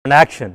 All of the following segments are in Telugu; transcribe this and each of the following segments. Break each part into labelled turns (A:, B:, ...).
A: అండ్ యాక్షన్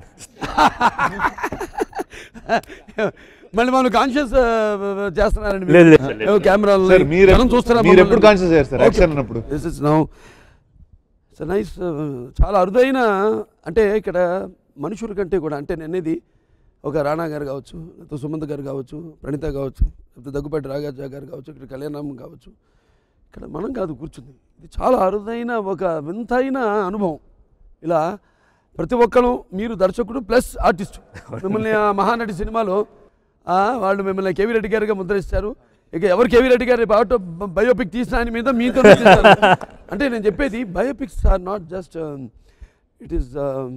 B: మళ్ళీ మనం కాన్షియస్ చేస్తున్నారండి
A: లేదు, లేదు, లేదు.
B: కెమెరా
C: సార్, మీరు- మీరు ఎప్పుడు conscious అయ్యారు సార్, action అన్నప్పుడు?
B: This is now so nice చాలా అరుదైన అంటే ఇక్కడ మనుషుల కంటే కూడా అంటే నేను అనేది ఒక రాణా గారు కావచ్చు లేకపోతే సుమంత్ గారు కావచ్చు ప్రణీత కావచ్చు లేకపోతే దగ్గుపాటి రాగాజా గారు కావచ్చు ఇక్కడ కళ్యాణం కావచ్చు ఇక్కడ మనం కాదు కూర్చుంది ఇది చాలా అరుదైన ఒక వింతైన అనుభవం ఇలా ప్రతి ఒక్కరు మీరు దర్శకుడు ప్లస్ ఆర్టిస్ట్ మిమ్మల్ని ఆ మహానటి సినిమాలో ఆ, వాళ్ళు మిమ్మల్ని కేవీ రెడ్డి గారిగా ముద్రిస్తారు ఇక ఎవరు కేవీ రెడ్డి గారి ఆటో బయోపిక్ తీసిన ఆయన మీద మీతో తీస్తారు. అంటే నేను చెప్పేది biopics are not just it is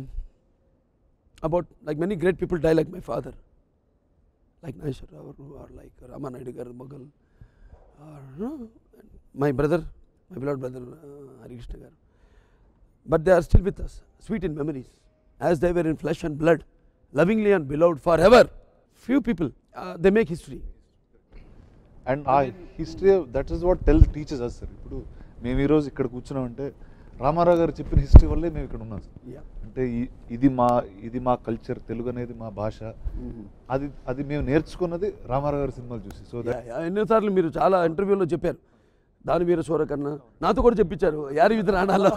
B: about like many great people die like my father like Nageswara Rao or like Rama Naidu garu mogul my brother my blood brother Harikrishna garu but they are still with us, sweet in memories, as they were in flesh and blood, lovingly and beloved forever. Few people, uh, they make history.
C: And ఆ history that is what tell teachers us sir ఇప్పుడు మేము ఈరోజు ఇక్కడ కూర్చున్నామంటే రామారావు గారు చెప్పిన హిస్టరీ వల్లే మేము ఇక్కడ ఉన్నాం సార్
B: Yeah.
C: అంటే ఈ- ఇది మా ఇది మా కల్చర్ తెలుగు అనేది మా భాష అది అది మేము నేర్చుకున్నది రామారావు గారి సినిమాలు చూసి సో
B: Yeah, yeah. ఎన్నోసార్లు మీరు చాలా ఇంటర్వ్యూలో చెప్పారు దాని వీర సూరకన్నా నాతో కూడా చెప్పించారు యారి విత్ రాణాలో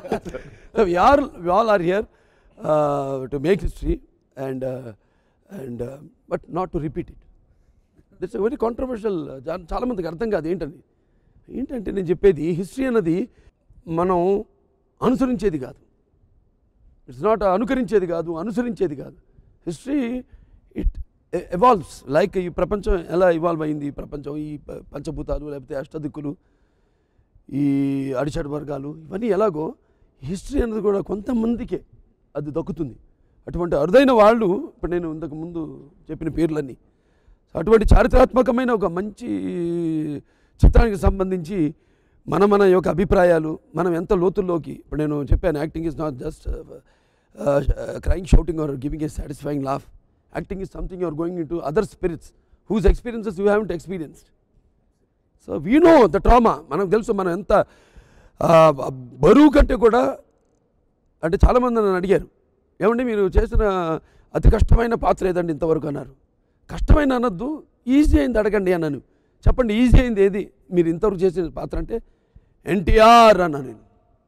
B: you're all are here to make history and and but not to repeat it it's very controversial చాలా మందికి అర్థం కాదు ఏంటని ఏంటంటే నేను చెప్పేది హిస్టరీ అన్నది మనం అనుసరించేది కాదు ఇట్స్ నాట్ అనుకరించేది కాదు అనుసరించేది కాదు హిస్టరీ ఇట్ ఎవాల్వ్స్ లైక్ ఈ ప్రపంచం ఎలా ఇవాల్వ్ అయింది ఈ ప్రపంచం ఈ ప- పంచభూతాలు లేకపోతే అష్టదిక్కులు ఈ అడిచడి వర్గాలు ఇవన్నీ ఎలాగో హిస్టరీ అనేది కూడా కొంతమందికే అది దక్కుతుంది అటువంటి అరుదైన వాళ్ళు ఇప్పుడు నేను ఇంతకు ముందు చెప్పిన పేర్లన్నీ అటువంటి చారిత్రాత్మకమైన ఒక మంచి చిత్రానికి సంబంధించి మన మన యొక్క అభిప్రాయాలు మనం ఎంత లోతుల్లోకి ఇప్పుడు నేను చెప్పాను acting is not just crying shouting or giving a satisfying laugh acting is something you're going into other spirits whose experiences you have experienced so we know the trauma మనకు తెలుసు మనం ఎంత ఆ, బరువు కంటే కూడా అంటే చాలామంది నన్ను అడిగారు ఏమండి మీరు చేసిన అతి కష్టమైన పాత్ర ఏదండి ఇంతవరకు అన్నారు కష్టమైన అనొద్దు ఈజీ అయింది అడగండి అన్నాను చెప్పండి ఈజీ అయింది ఏది మీరు ఇంతవరకు చేసిన పాత్ర అంటే ఎన్టీఆర్ అన్నా నేను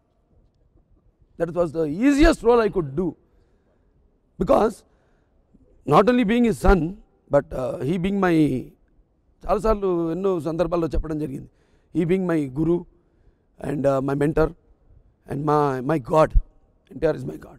B: that was the easiest role I could do because not only being ఈ son but he being my చాలాసార్లు ఎన్నో సందర్భాల్లో చెప్పడం జరిగింది ఈ being my guru and my mentor and మా my god NTR is my god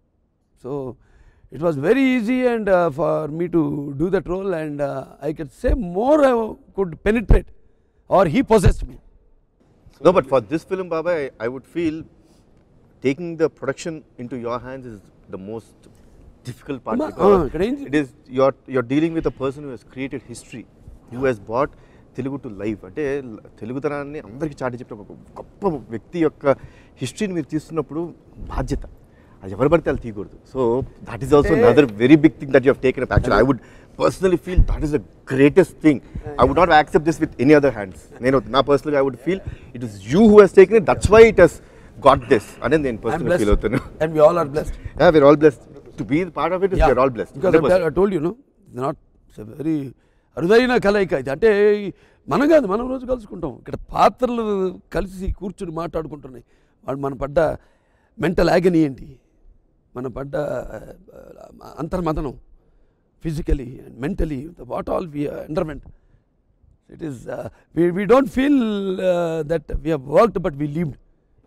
B: so it was very easy and for me to do that role and I can say more could penetrate or he possessed me
D: No, but for this film, Baba, I, I would feel taking the production into your hands is the most difficult part.
B: Ma-
D: because
B: ah, ఇక్కడ ఏంటి?
D: it is you're you're dealing with a person who has created history, who has brought Telugu to life అంటే తెలుగుతనాన్ని అందరికీ చాటి చెప్పిన ఒక గొప్ప వ్యక్తి యొక్క హిస్టరీని మీరు తీస్తున్నప్పుడు బాధ్యత అది ఎవరు పడితే వాళ్ళు తీయకూడదు so that is also other very big thing that you have taken up actual I would personally feel that is the greatest thing I would not accept this with any other hands నేను నా పర్సనల్గా I would feel it is you who has taken it that's why it has got this అనేది నేను పర్సనల్ ఫీల్ అవుతాను
B: and we all are blessed
D: Yeah, we're all blessed. To be part of it is we're all blessed.
B: Because
D: 100%.
B: I told you, no, it's not it's a very అరుదైన కలయిక ఇది అంటే మనం కాదు మనం రోజు కలుసుకుంటాం ఇక్కడ పాత్రలు కలిసి కూర్చుని మాట్లాడుకుంటున్నాయి వాళ్ళు మన పడ్డ మెంటల్ యాగనీ ఏంటి మన పడ్డ ఆ, అంతర్మథనం physically and mentally what all we underwent it is we don't feel that we worked but we lived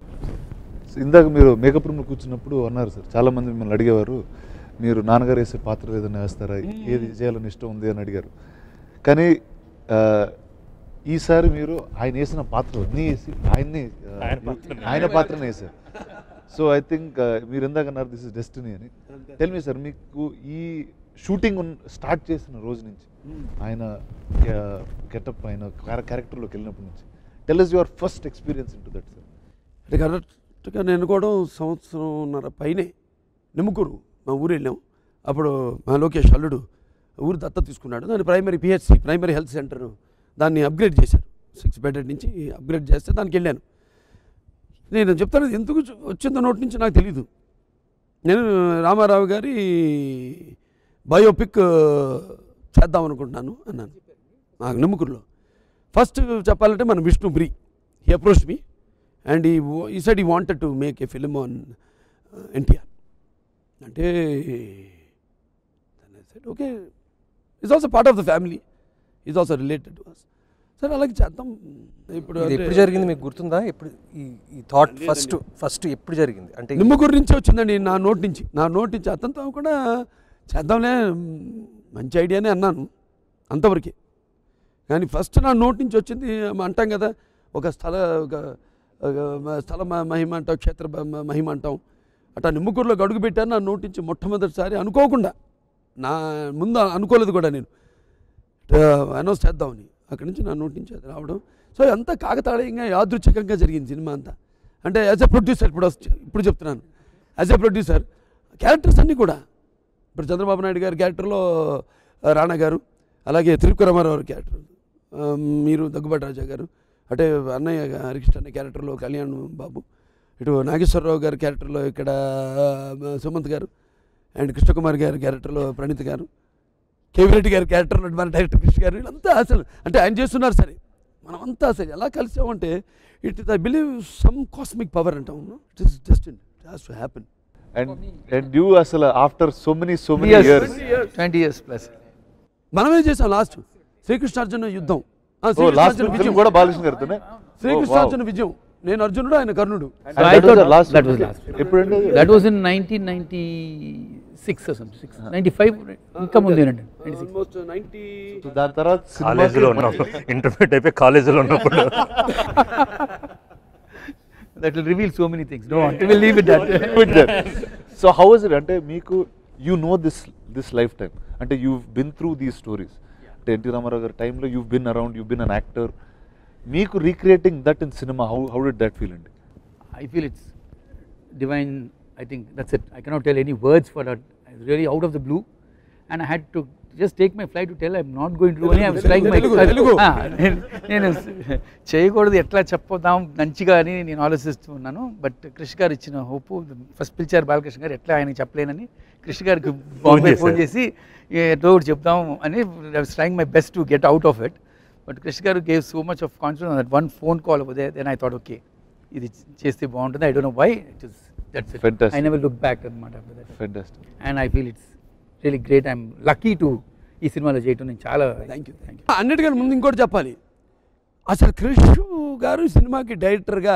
C: so ఇందాక మీరు మేకప్ రూమ్లో కూర్చున్నప్పుడు అన్నారు సార్ చాలా మంది మిమ్మల్ని అడిగేవారు మీరు నాన్నగారు వేసే పాత్ర ఏదైనా వేస్తారా ఏది చేయాలని ఇష్టం ఉంది అని అడిగారు కానీ ఆ, ఈసారి మీరు ఆయన వేసిన పాత్రలు అన్నీ వేసి ఆయన్ని ఆ,
A: ఆయన పాత్రనే.
C: ఆయన పాత్రనే వేశారు సో ఐ థింక్ మీరు ఎందాక అన్నారు దిస్ ఇస్ డెస్టినీ అని టెల్ మీ సార్ మీకు ఈ షూటింగ్ స్టార్ట్ చేసిన రోజు నుంచి ఆయన గెటప్ ఆయన క్యారెక్టర్లోకి వెళ్ళినప్పటి నుంచి tell is your first experience into that sir
B: అంటే కరెక్ట్గా నేను కూడా సంవత్సరంన్నర పైనే నిమ్మకూరు మా ఊరు వెళ్ళాం అప్పుడు మా లోకేష్ అల్లుడు ఊరు దత్త తీసుకున్నాడు దాన్ని primary PHC primary health centre దాన్ని అప్గ్రేడ్ చేశారు సిక్స్ బెడెడ్ నుంచి అప్గ్రేడ్ చేస్తే దానికి వెళ్ళాను నేను చెప్తాను ఇది ఎందుకు చు- వచ్చిందో నోటి నుంచి నాకు తెలీదు నేను రామారావు గారి బయోపిక్ చేద్దాం అనుకుంటున్నాను అన్నాను నాకు నిమ్ముకుర్లో ఫస్ట్ చెప్పాలంటే మన విష్ణుప్రి he approach me and he he side he wanted to make a film on NTR అంటే okay is also part of the family is also related to us సరే అలాగే చేద్దాం ఇప్పుడు
A: ఇది
B: అంటే
A: ఎప్పుడు జరిగింది మీకు గుర్తుందా ఎప్పుడు ఈ ఈ థాట్ ఫస్ట్ ఫస్ట్ ఎప్పుడు జరిగింది అంటే
B: నిమ్మకూరు నుంచి వచ్చిందండి నా నోటి నుంచి నా నోటి నుంచి అతనితో కూడా చేద్దాంలే మ్, మంచి ఐడియానే అన్నాను అంతవరకే కానీ ఫస్ట్ నా నోటి నుంచి వచ్చింది మ- అంటాం కదా ఒక స్థల ఒక ఒక మ- స్థల మ- మహిమ అంటాం క్షేత్ర బ- మ- మహిమ అంటాం అట్లా నిమ్మకూరులో గడుగు పెట్టాను నా నోటి నుంచి మొట్టమొదటిసారి అనుకోకుండా నా ముందు అనుకోలేదు కూడా నేను అనౌన్స్ చేద్దామని అక్కడి నుంచి నా నోటి నుంచి అది రావడం సో అంతా కాకతాళీయంగా యాదృచ్ఛికంగా జరిగింది సినిమా అంతా అంటే యాజ్ ఎ ప్రొడ్యూసర్ ఇప్పుడు వస్తు- ఇప్పుడు చెప్తున్నాను యాజ్ ఎ ప్రొడ్యూసర్ క్యారెక్టర్స్ అన్నీ కూడా ఇప్పుడు చంద్రబాబు నాయుడు గారి క్యారెక్టర్లో ఆ, రాణా గారు అలాగే త్రివిక్ర రామారావు గారి క్యారెక్టర్ ఆ, మీరు దగ్గుబాటి రాజా గారు అంటే అన్నయ్య గా- హరికృష్ణ అనే క్యారెక్టర్లో కళ్యాణ్ బాబు ఇటు నాగేశ్వరరావు గారి క్యారెక్టర్లో ఇక్కడ ఆ, సుమంత్ గారు అండ్ కృష్ణకుమార్ గారి క్యారెక్టర్లో ప్రణీత్ గారు కేవీ రెడ్డి గారి క్యారెక్టర్లో మన డైరెక్టర్ కృష్ణ గారు వీళ్ళంతా అసలు అంటే ఆయన చేస్తున్నారు సరే మనమంతా అసలు ఎలా కలిసామంటే it I believe some cosmic power అంటాం it is just it has to happen
C: and and you అసలు after so many so many years
E: twenty years plus
B: మనమే చేసాం లాస్ట్ శ్రీకృష్ణార్జున యుద్ధం ఆ,
C: లాస్ట్
B: శ్రీకృష్ణార్జున
C: ఫిల్మ్
B: విజయం
C: కూడా బాలకృష్ణ గారితోనే
B: శ్రీకృష్ణార్జున విజయం నేను అర్జునుడు ఆయన కర్ణుడు
E: So I thought
C: last
E: that was last.
C: ఎప్పుడండి
E: that was in nineteen ninety six six ninety five ఇంకా ముందేనండి ninety six
B: almost ninety
C: So దాని తర్వాత
F: కాలేజీలో ఉన్నప్పుడు ఇంటర్మీడియట్ అయిపోయి కాలేజీలో ఉన్నప్పుడు
E: that will reveal so many things no అంటే will leave it that
C: so how is it అంటే మీకు you know this this lifetime అంటే you been through these stories అంటే ఎన్టీ రామారావు గారి టైంలో you bin around you been an actor మీకు recreating that in cinema how how did that feel అండి
E: I feel it's divine. I think that's it. I cannot tell any words for that. It's really out of the blue, and I had to just take my flight to tell I'm not going to do any. I'm trying my.
B: Telugu, Telugu.
E: Ah, నేను- నేను చేయకూడదు ఎట్లా చెప్పొద్దాం మంచిగా అని నేను ఆలోచిస్తూ ఉన్నాను బట్ కృష్ణ గారు ఇచ్చిన హోప్ ఫస్ట్ పిలిచారు బాలకృష్ణ గారు ఎట్లా ఆయనకి చెప్పలేనని కృష్ణ గారికి బాంబే ఫోన్ చేసి ఏదో ఒకటి చెప్దాం అని I was trying my best to get out of it but Krishna garu gave so much of confidence that one phone call అదే దెన్ ఐ థాట్ ఓకే ఇది చేస్తే బాగుంటుంది I don't know why it is that's it
C: Fantastic.
E: I never look back అనమాట after that
C: fantastic
E: and I feel it's really great I'm lucky to ఈ సినిమాలో చేయటం నేను చాలా
B: థ్యాంక్ యూ థ్యాంక్ యూ అన్నిటికన్నా ముందు ఇంకోటి చెప్పాలి అసలు క్రిష్ గారు సినిమాకి డైరెక్టర్గా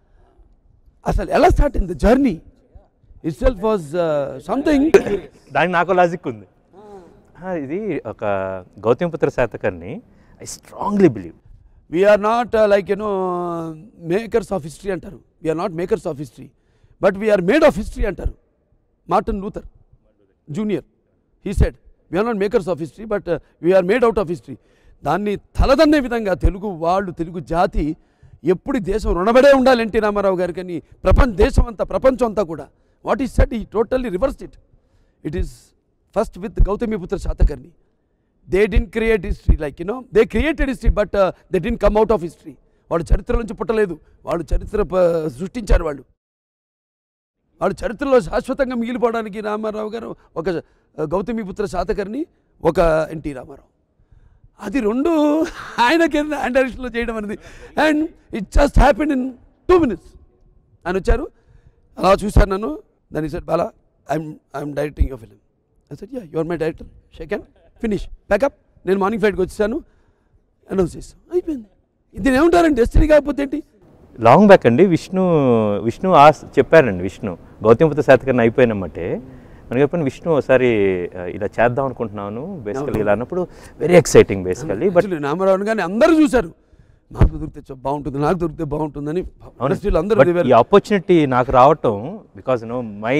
B: అసలు ఎలా స్టార్ట్ అయింది journey itself was something
F: దానికి నాకు లాజిక్ ఉంది ఆ, ఇది ఒక Gautamiputra Satakarni I strongly believe
B: we are not like you know makers of history అంటారు we are not makers of history but we are made of history అంటారు Martin Luther junior he said we are not makers of history but we are made out of history దాన్ని తలదన్నే విధంగా తెలుగు వాళ్ళు తెలుగు జాతి ఎప్పుడు ఈ దేశం రుణపడే ఉండాలి ఎన్టీ రామారావు గారికి అని ప్రపంచ దేశం అంతా ప్రపంచం అంతా కూడా వాట్ ఈస్ సెట్ ఈ totally reverse it it is first with Gautamiputra Satakarni they didn't create history like you know they created history but they didn't come out of history వాళ్ళు చరిత్ర నుంచి పుట్టలేదు వాళ్ళు చరిత్ర ప- సృష్టించారు వాళ్ళు వాళ్ళు చరిత్రలో శాశ్వతంగా మిగిలిపోవడానికి రామారావు గారు ఒక ఆ, గౌతమిపుత్ర శాతకర్ణి ఒక ఎన్టీ రామారావు అది రెండు ఆయనకి ఆయన డైరెక్షన్లో చేయడం అనేది and it just happen in two minutes ఆయన వచ్చారు అలా చూశాను నన్ను దాని said Bala I'm I'm directing your film I said yeah your my director second finish pack up నేను మార్నింగ్ ఫ్లైట్కి వచ్చేసాను అనౌన్స్ చేస్తాం అయిపోయింది ఇది ఏమంటారండి డెస్టినీ కాకపోతే ఏంటి
F: లాంగ్ బ్యాక్ అండి విష్ణు విష్ణు ఆస్ చెప్పారండి విష్ణు గౌతమిపుత్ర శాతకర్ని అయిపోయినమ్మంటే మనకి చెప్పిన విష్ణు ఒకసారి ఆ, ఇలా చేద్దాం అనుకుంటున్నాను బేసికల్లీ ఇలా అన్నప్పుడు very exciting basically but
B: Actually, రామారావుని కానీ అందరూ చూశారు నాకు దొరికితే చ- బాగుంటుంది నాకు దొరికితే బాగుంటుందని ఇండస్ట్రీలో అందరూ
F: బట్
B: దిగారు.
F: ఈ ఆపర్చునిటీ నాకు రావటం బికాజ్ నో మై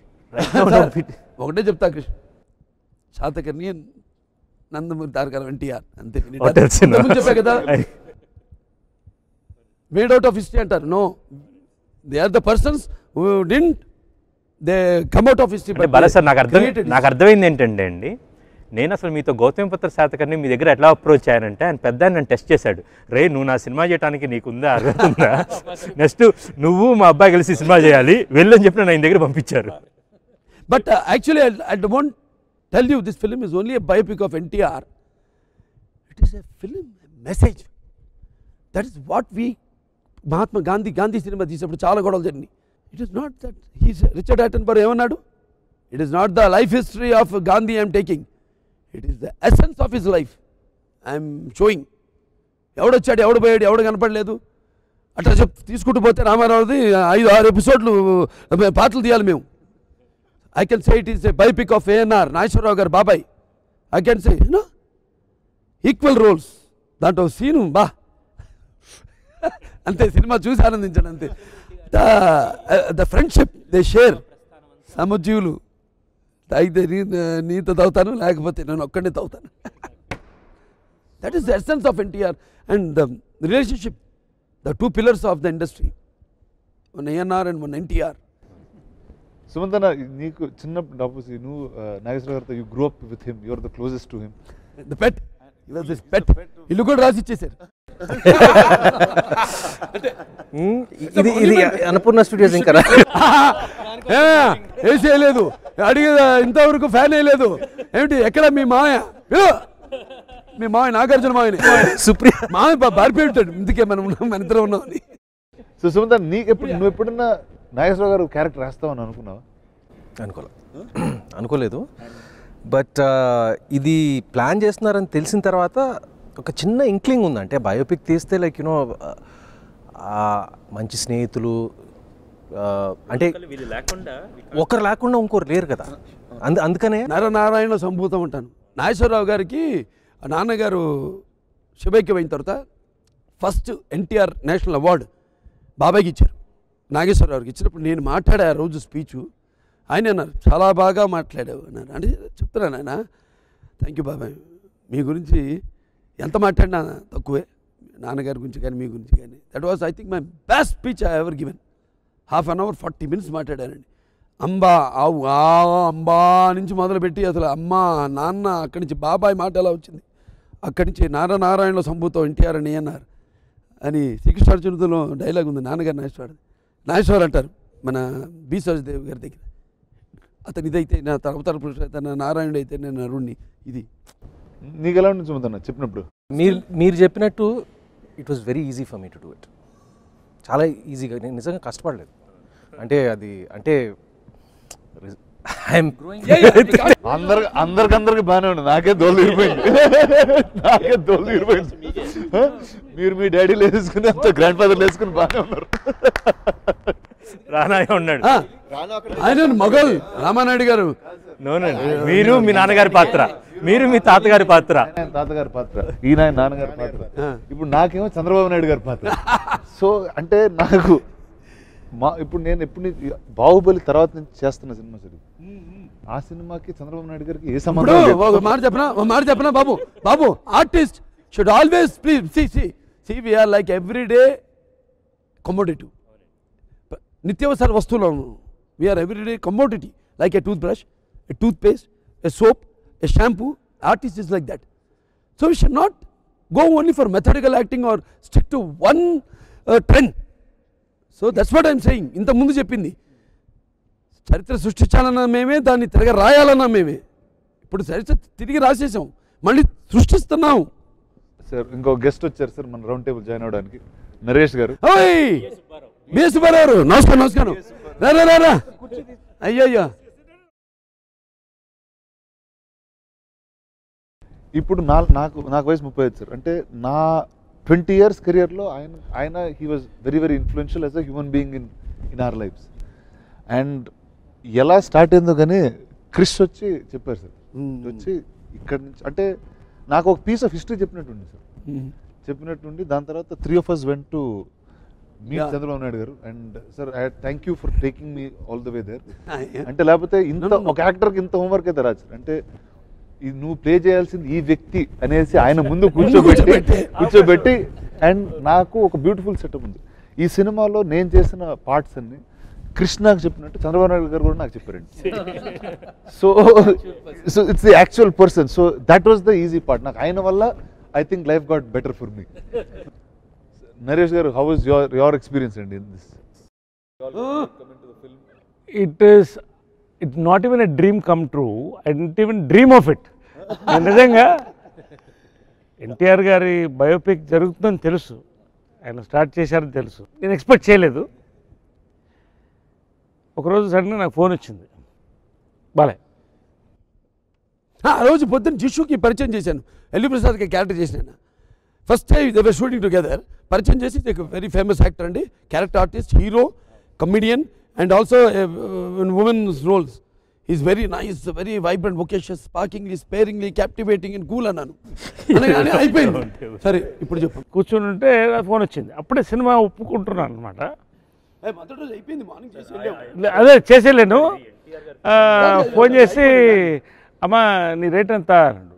B: ఒకటే చెప్తా కృష్ణ శాతకర్ణి నందమూరి తారక ఎన్టీఆర్ అంతే
F: What else, you know?
B: ఇంతకుముందు చెప్పా కదా మేడ్ అవుట్ ఆఫ్ హిస్టరీ అంటారు no they are the persons who didn't they come out of history
F: అంటే బల సార్ నాకు అర్థం నాకు అర్థమైంది ఏంటంటే అండి నేను అసలు మీతో గౌతమిపుత్ర శాతకర్ని మీ దగ్గర ఎట్లా అప్రోచ్ అయ్యానంటే ఆయన పెద్ద ఆయన నన్ను టెస్ట్ చేశాడు రే నువ్వు నా సినిమా చేయడానికి నీకుందా అర్హత ఉందా నెక్స్ట్ నువ్వు మా అబ్బాయి కలిసి సినిమా చేయాలి వెళ్ళని చెప్పి నన్ను ఆయన దగ్గర పంపించారు
B: but actually I don't tell you this film is only a biopic of NTR it is a film message that is what we Mahatma Gandhi Gandhi సినిమా తీసినప్పుడు చాలా గొడవలు జరిగినాయి it is not that he's Richard Attenborough ఏమన్నాడు it is not the life history of Gandhi I'm taking it is the essence of his life I'm showing ఎవడొచ్చాడు ఎవడు పోయాడు ఎవడు కనపడలేదు అట్లా చెప్ తీసుకుంటూ పోతే రామారావుది ఐదు ఆరు ఎపిసోడ్లు పాటలు తీయాలి మేము I can say it is a biopic of ANR Nageswara Rao garu బాబాయ్ I can say you know equal roles దాంట్లో సీను బా అంతే సినిమా చూసి ఆనందించాను అంతే ద ఫ్రెండ్షిప్ దే షేర్ సమజీవులు తాగితే నీ నీతో తాగుతాను లేకపోతే నేను ఒక్కడే తాగుతాను that is the essence of NTR and the relationship the two pillars of the industry one ANR and one NTR
C: సుమంతన నీకు చిన్నప్పుడు డబ్బుసి నువ్వు ఆ, నాగేశ్వర గారితో you grew up with him your the closest to him
B: the pet this pet ఇల్లు కూడా రాసి ఇచ్చేసారు
A: మ్మ్. ఇది ఇది అన్నపూర్ణ స్టూడియోస్ ఇంకా రా-
B: ఏ, ఏసీ వేయలేదు అడిగే ఇంతవరకు ఫ్యాన్ వేయలేదు ఏమిటి ఎక్కడ మీ మామయ్య పిలు. మీ మామయ్య నాగార్జున మామయ్యని
A: సుప్రియ
B: మామయ్య బా- బారిపోయి ఉంటాడు ఇందుకే మనం ఉన్నాం మన ఇద్దరం ఉన్నామని
C: సో సుమంత నీకు ఎప్పుడు నువ్వు ఎప్పుడన్నా నాగేశ్వర గారు క్యారెక్టర్ వేస్తావని అనుకున్నావా
A: అనుకోలే అనుకోలేదు బట్ ఇది ప్లాన్ చేస్తున్నారని తెలిసిన తర్వాత ఒక చిన్న ఇంక్లింగ్ ఉంది అంటే బయోపిక్ తీస్తే లైక్ యూనో మంచి స్నేహితులు ఆ, అంటే ఒకరు లేకుండా ఇంకోరు లేరు కదా అందు అందుకనే
B: నరనారాయణ సంభూతం అంటాను నాగేశ్వరరావు గారికి ఆ నాన్నగారు శుభైక్యం అయిన తర్వాత ఫస్ట్ ఎన్టీఆర్ నేషనల్ అవార్డు బాబాయ్కి ఇచ్చారు నాగేశ్వరరావుకి ఇచ్చినప్పుడు నేను మాట్లాడే ఆ రోజు స్పీచ్ ఆయన అన్నారు చాలా బాగా మాట్లాడావు అన్నారు అంటే చెప్తున్నాను ఆయన థ్యాంక్ యూ బాబాయ్ మీ గురించి ఎంత మాట్లాడినా తక్కువే నాన్నగారి గురించి కానీ మీ గురించి కానీ that was I think my best speech I ever given half an hour forty minutes మాట్లాడానండి అంబా ఆవు ఆ అంబా నుంచి మొదలుపెట్టి అసలు అమ్మ నాన్న అక్కడి నుంచి బాబాయ్ మాట ఎలా వచ్చింది అక్కడి నుంచి నారాయణలో సంభూతం ఎన్టీఆర్ అని అన్నారు అని శ్రీకృష్ణార్జునుడిలో డైలాగ్ ఉంది నాన్నగారు నాగేశ్వర నాగేశ్వర్ అంటారు మన బి సరోజదేవి గారి దగ్గర అతను ఇదైతే నా అవతార పురుషుడు అయితే నా నారాయణుడు అయితే నేను అరుణ్ణి ఇది
C: నీకు ఎలా ఉంటుంది సుమంతన్న చెప్పినప్పుడు
A: మీరు మీరు చెప్పినట్టు it was very easy for me to do it చాలా ఈజీగా నేను నిజంగా కష్టపడలేదు అంటే అది అంటే ఐఎమ్
C: అందరు అందరికందరికి బాగానే ఉంది నాకే దోలు తీరిపోయింది నాకే దోలు తీరిపోయింది హ? మీరు మీ డాడీ వేసుకుని అంత గ్రాండ్ ఫాదర్ వేసుకుని బాగానే ఉన్నారు
F: రానాయ ఉన్నాడు
B: ఆ, ఆయన మొఘల్ రామానాయుడు గారు
F: నోనండి మీరు మీ నాన్నగారి పాత్ర మీరు మీ తాతగారి పాత్ర
C: ఆయన తాతగారి పాత్ర ఈయన ఆయన నాన్నగారి పాత్ర ఇప్పుడు నాకేమో చంద్రబాబు నాయుడు గారి పాత్ర సో అంటే నాకు మా ఇప్పుడు నేను ఎప్పుడు నీ- బాహుబలి తర్వాత నుంచి చేస్తున్న సినిమా సరి ఆ సినిమాకి చంద్రబాబు నాయుడు గారికి ఏ
B: ఇప్పుడు
C: సంబంధం లేదు.
B: ఒక మాట చెప్పనా ఒక మాట చెప్పనా బాబు బాబు artist should always please see see see we are like every day commodities నిత్యావసర వస్తువులను we are every day commodity like a tooth brush a tooth paste a soap a shampoo artist is like that so we should not go only for methodical acting or stick to one trend so that's what I'm saying ఇంత ముందు చెప్పింది చరిత్ర సృష్టించాలన్నా మేమే దాన్ని తిరగ రాయాలన్నా మేమే ఇప్పుడు చరిత్ర తిరిగి రాసేసాం మళ్ళీ సృష్టిస్తున్నాం
C: సార్ ఇంకో గెస్ట్ వచ్చారు సార్ మన రౌండ్ టేబుల్ జాయిన్ అవడానికి నరేష్ గారు
B: ఓయ్ బి సుబ్బారావు నమస్కారం నమస్కారం రా రా, రా రా అయ్యో అయ్యో
C: ఇప్పుడు నా నాకు నాకు వయసు ముప్పై ఐదు సార్ అంటే నా ట్వంటీ ఇయర్స్ కెరియర్లో ఆయన ఆయన he was very very influential as a human being in in our lives and ఎలా స్టార్ట్ అయిందో కానీ క్రిష్ వచ్చి చెప్పారు సార్ వచ్చి ఇక్కడ నుంచి అంటే నాకు ఒక పీస్ ఆఫ్ హిస్టరీ చెప్పినట్టుండి సార్ చెప్పినట్టుండి దాని తర్వాత three of us went to me
B: Yeah.
C: Chandrababu Naidu garu and sir I thank you for taking me all the way there
B: Yeah.
C: అంటే లేకపోతే ఇంత
B: No, no, no.
C: ఒక యాక్టర్కి ఇంత హోంవర్క్ అయితే రాదు సార్ అంటే ఈ నువ్వు ప్లే చేయాల్సింది ఈ వ్యక్తి అనేసి ఆయన ముందు కూర్చోబెట్టి
B: కూర్చోబెట్టి.
C: కూర్చోబెట్టి అండ్ నాకు ఒక బ్యూటిఫుల్ సెటప్ ఉంది ఈ సినిమాలో నేను చేసిన పార్ట్స్ అన్ని కృష్ణకు చెప్పినట్టు చంద్రబాబు నాయుడు గారు కూడా నాకు చెప్పారండి so so it's the actual person so that was the easy part నాకు ఆయన వల్ల I think life got better for me Naresh garu how is your your experience అండి in this
G: it is it not even a dream come true I didn't even dream of it నేను నిజంగా ఎన్టీఆర్ గారి బయోపిక్ జరుగుతుందని తెలుసు ఆయన స్టార్ట్ చేశారని తెలుసు నేను ఎక్స్పెక్ట్ చేయలేదు ఒకరోజు సడన్గా నాకు ఫోన్ వచ్చింది బాలే
B: ఆ రోజు పొద్దున్న జిషుకి పరిచయం చేశాను ఎల్లి ప్రసాద్కి క్యారెక్టర్ చేసిన first time the shooting together పరిచయం చేసి వెరీ ఫేమస్ యాక్టర్ అండి character artist hero comedian and also women's roles is very nice very vibrant vivacious sparklingly sparingly captivating and cool అన్నాను అనగానే అయిపోయింది సరే ఇప్పుడు చెప్పు
G: కూర్చుని ఉంటే నా ఫోన్ వచ్చింది అప్పుడే సినిమా ఒప్పుకుంటున్నాను అనమాట
B: ఏ, మొదటి రోజు అయిపోయింది మార్నింగ్ చేసి వెళ్ళాము.
G: అదే చేసేలేను ఆ, ఫోన్ చేసి అమ్మా నీ రేట్ ఎంత అన్నాడు